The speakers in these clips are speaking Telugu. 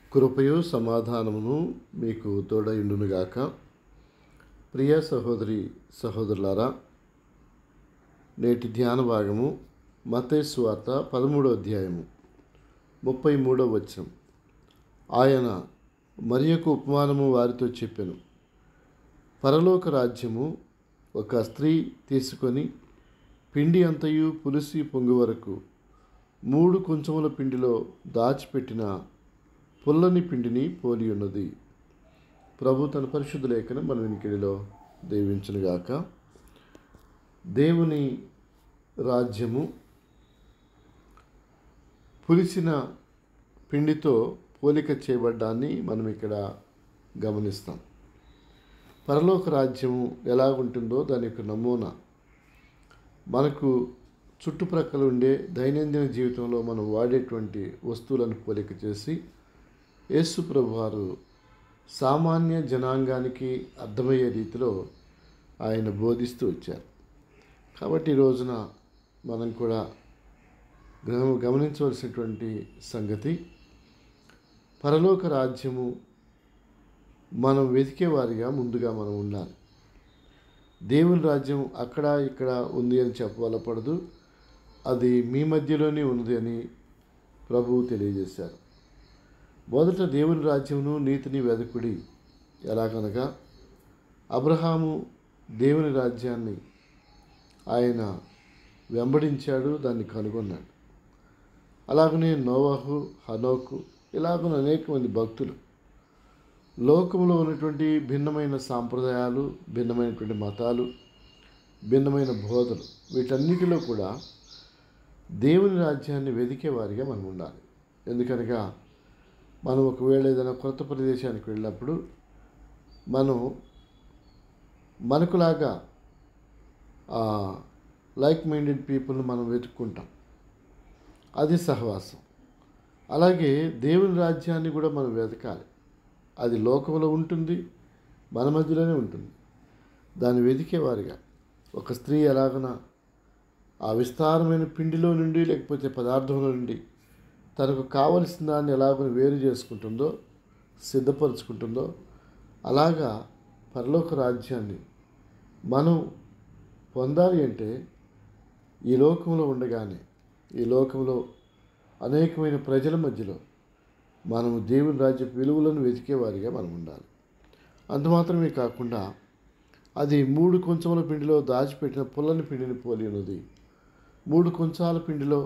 కృపయు సమాధానమును మీకు తోడయుండునుగాక ప్రియ సహోదరి సహోదరులారా నేటి ధ్యాన భాగము మతేసు వార్త పదమూడో అధ్యాయము ముప్పై మూడో వచనం ఆయన మరి యొక్క ఉపమానము వారితో చెప్పెను పరలోక రాజ్యము ఒక స్త్రీ తీసుకొని పిండి అంతయు పులిసి పొంగు వరకు మూడు కొంచెముల పిండిలో దాచిపెట్టిన పుల్లని పిండిని పోలి ఉన్నది ప్రభు తన పరిశుద్ధ లేఖను మన వెనికిడిలో దీవించునుగాక దేవుని రాజ్యము పులిసిన పిండితో పోలిక చేయబడ్డాన్ని మనం ఇక్కడ గమనిస్తాం పరలోక రాజ్యము ఎలా ఉంటుందో దాని యొక్క నమూనా మనకు చుట్టుప్రక్కల ఉండే దైనందిన జీవితంలో మనం వాడేటువంటి వస్తువులను పోలిక చేసి యేసు ప్రభు వారు సామాన్య జనాంగానికి అర్థమయ్యే రీతిలో ఆయన బోధిస్తూ వచ్చారు కాబట్టి ఈ రోజున మనం కూడా గమ గమనించవలసినటువంటి సంగతి పరలోక రాజ్యము మనం వెతికేవారిగా ముందుగా మనం ఉండాలి దేవుని రాజ్యం అక్కడ ఇక్కడ ఉంది అని చెప్పవలపడదు అది మీ మధ్యలోనే ఉన్నది అని ప్రభువు తెలియజేశారు మొదట దేవుని రాజ్యమును నీతిని వెదకుడి ఎలాగనగా అబ్రహాము దేవుని రాజ్యాన్ని ఆయన వెంబడించాడు దాన్ని కనుగొన్నాడు అలాగనే నోవాహు హనోకు ఇలాగ అనేక మంది భక్తులు లోకంలో ఉన్నటువంటి భిన్నమైన సాంప్రదాయాలు భిన్నమైనటువంటి మతాలు భిన్నమైన బోధలు వీటన్నిటిలో కూడా దేవుని రాజ్యాన్ని వెదికే వారిగా మనం ఉండాలి ఎందుకనగా మనం ఒకవేళ ఏదైనా కొత్త ప్రదేశానికి వెళ్ళినప్పుడు మనం మనకులాగా లైక్ మైండెడ్ పీపుల్ని మనం వెతుక్కుంటాం అది సహవాసం అలాగే దేవుని రాజ్యాన్ని కూడా మనం వెతకాలి అది లోకంలో ఉంటుంది మన మధ్యలోనే ఉంటుంది దాన్ని వెతికేవారిగా ఒక స్త్రీ ఎలాగన ఆ విస్తారమైన పిండిలో నుండి లేకపోతే పదార్థంలో నుండి తనకు కావలసిన దాన్ని ఎలాగో వేరు చేసుకుంటుందో సిద్ధపరచుకుంటుందో అలాగా పరలోక రాజ్యాన్ని మనం పొందాలి అంటే ఈ లోకంలో ఉండగానే ఈ లోకంలో అనేకమైన ప్రజల మధ్యలో మనము దేవుని రాజ్య విలువలను వెతికేవారిగా మనం ఉండాలి అంత మాత్రమే కాకుండా అది మూడు కొంచెముల పిండిలో దాచిపెట్టిన పుల్లని పిండిని పోలి ఉన్నది మూడు కొంచాల పిండిలో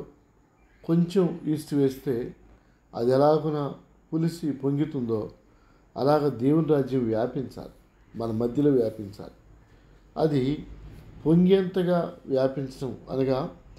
కొంచెం ఈస్ట్ వేస్తే అది ఎలాగున పులిసి పొంగుతుందో అలాగ దేవుని రాజ్యం వ్యాపించాలి మన మధ్యలో వ్యాపించాలి అది పొంగేంతగా వ్యాపించడం అనగా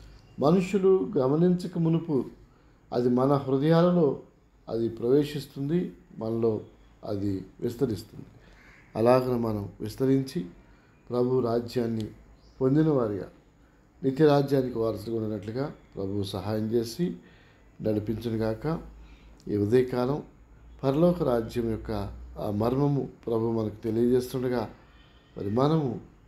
మనుషులు గమనించక మునుపు అది మన హృదయాలలో అది ప్రవేశిస్తుంది మనలో అది విస్తరిస్తుంది అలాగన మనం విస్తరించి ప్రభు రాజ్యాన్ని పొందిన వారిగా నిత్య రాజ్యానికి వారసుగా ఉన్నట్లుగా ప్రభు సహాయం చేసి నడిపించునుగాక ఈ ఉదయకాలం పరలోక రాజ్యం యొక్క ఆ మర్మము ప్రభు మనకు తెలియజేస్తుండగా మరి మనము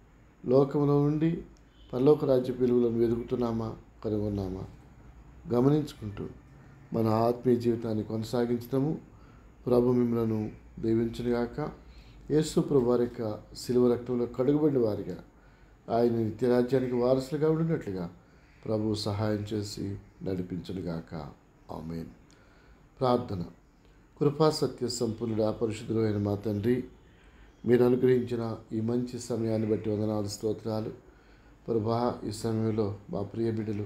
లోకంలో నుండి పరలోక రాజ్య విలువలను వెతుకుతున్నామా కనుగొన్నామా గమనించుకుంటూ మన ఆత్మీయ జీవితాన్ని కొనసాగించడము ప్రభు మిమ్మలను దీవించునుగాక యేసు ప్రభు వారి యొక్క శిలువ రక్తంలో కడుగుబడిన వారిగా ఆయన నిత్యరాజ్యానికి వారసులుగా ఉండినట్లుగా ప్రభు సహాయం చేసి నడిపించునుగాక ఆమెన్ ప్రార్థన కృపా సత్య సంపూర్ణుడ పరిశుద్ధుడు అయిన మా తండ్రి మీరు అనుగ్రహించిన ఈ మంచి సమయాన్ని బట్టి వందనాలు స్తోత్రాలు ప్రభా ఈ సమయంలో మా ప్రియ బిడ్డలు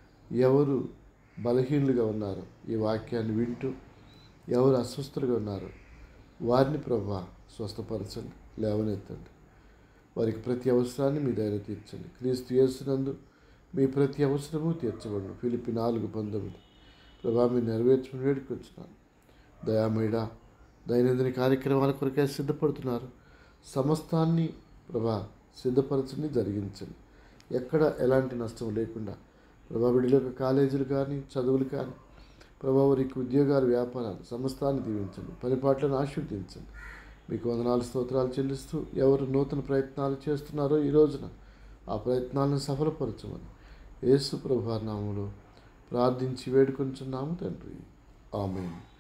ఎవరు బలహీనులుగా ఉన్నారు ఈ వాక్యాన్ని వింటూ ఎవరు అస్వస్థలుగా ఉన్నారు వారిని ప్రభా స్వస్థపరచండి లేవనెత్తండి వారికి ప్రతి అవసరాన్ని మీ దయ తీర్చండి క్రీస్తు యేసునందు మీ ప్రతి అవసరము తీర్చబడు ఫిలిపి నాలుగు పంతొమ్మిది ప్రభా మీరు నెరవేర్చుకుని వేడుకొచ్చున్నాను దయామేడ దైనందిన కార్యక్రమాల కొరకే సిద్ధపడుతున్నారు సమస్తాన్ని ప్రభా సిద్ధపరచండి జరిగించండి ఎక్కడ ఎలాంటి నష్టం లేకుండా ప్రభా బిడ్డలకు కాలేజీలు కానీ చదువులు కానీ ప్రభా వారికి ఉద్యోగాలు వ్యాపారాలు సమస్తాన్ని దీవించండి పరిపాట్లను ఆశీర్వదించండి మీకు వందనాలు స్తోత్రాలు చెల్లిస్తూ ఎవరు నూతన ప్రయత్నాలు చేస్తున్నారో ఈ రోజున ఆ ప్రయత్నాలను సఫలపరచమని యేసు ప్రభు నామములో ప్రార్థించి వేడుకొంచున్నాము తండ్రి ఆమెన్